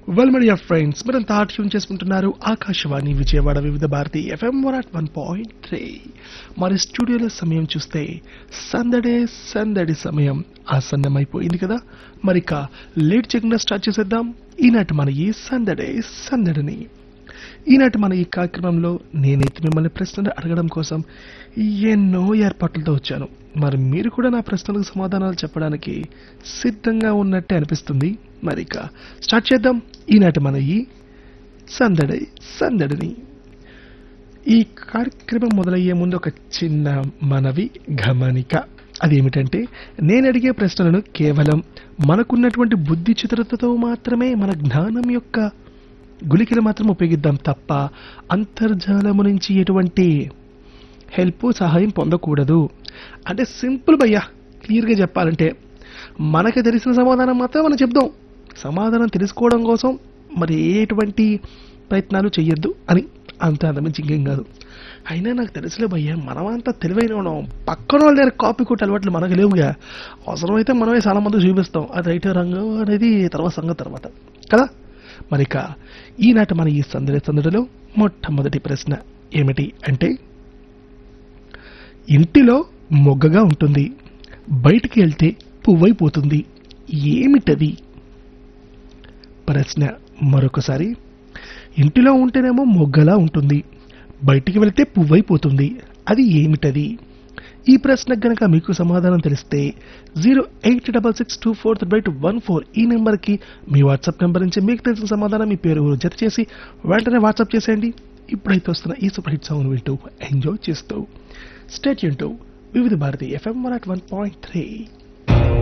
well media friends మీరంతా tune చేసుకుంటున్నారు Akashvani Vijayawada Vividh Bharati FM one at one point three మరి స్టూడియోలో సమయం చూస్తే సందడే సందడి సమయం ఆసన్నమైపోయింది కదా మరి ఇక లేట్ చేయకుండా స్టార్ట్ చేసేద్దాం ఈనాటి మన ఈ సందడే సందడిని ఈనాటి మన ఈ కార్యక్రమంలో నేనైతే మిమ్మల్ని ప్రశ్నలు అడగడం కోసం ఎన్నో ఏర్పాట్లతో వచ్చాను మరి మీరు కూడా నా ప్రశ్నలకు సమాధానాలు చెప్పడానికి సిద్ధంగా ఉన్నట్టే అనిపిస్తుంది మరి ఇక స్టార్ట్ చేద్దాం ఈనాటి మన ఈ సందడి సందడిని ఈ కార్యక్రమం మొదలయ్యే ముందు ఒక చిన్న మనవి గమనిక అదేమిటంటే నేను అడిగే ప్రశ్నలను కేవలం మనకున్నటువంటి బుద్ధి చిత్రతతో మాత్రమే మన జ్ఞానం యొక్క గులికలు మాత్రం ఉపయోగిద్దాం తప్ప అంతర్జాలము నుంచి ఎటువంటి హెల్ప్ సహాయం పొందకూడదు అంటే సింపుల్ భయ్యా క్లియర్గా చెప్పాలంటే మనకు తెలిసిన సమాధానం మాత్రం మనం చెప్దాం సమాధానం తెలుసుకోవడం కోసం మరి ఎటువంటి ప్రయత్నాలు చెయ్యొద్దు అని అంత అంతమించి ఇంకేం కాదు అయినా నాకు తెలుసులే భయ్యా మనమంతా తెలివైన ఉన్నాం పక్కన వాళ్ళ దగ్గర కాపీ కొట్టి అలవాట్లు మనకు లేవుగా అవసరమైతే మనమే చాలా మంది చూపిస్తాం అది రైట్ రంగు అనేది తర్వాత సంగతి తర్వాత కదా మరి ఇక ఈనాటి మన ఈ సందడి సందడిలో మొట్టమొదటి ప్రశ్న ఏమిటి అంటే ఇంటిలో మొగ్గగా ఉంటుంది బయటికి వెళ్తే పువ్వైపోతుంది ఏమిటది ప్రశ్న మరొకసారి ఇంటిలో ఉంటేనేమో మొగ్గలా ఉంటుంది బయటికి వెళ్తే పువ్వైపోతుంది అది ఏమిటది ఈ ప్రశ్నకు గనక మీకు సమాధానం తెలిస్తే zero eight double six two four three eight one four ఈ నెంబర్కి మీ వాట్సాప్ నెంబర్ నుంచి మీకు తెలిసిన సమాధానం మీ పేరు ఊరు జత చేసి వెంటనే వాట్సాప్ చేసేయండి ఇప్పుడైతే వస్తున్న ఈ సూపర్ హిట్ సాంగ్ వింటూ ఎంజాయ్ చేస్తూ state Vividh Bharati FM one at one point three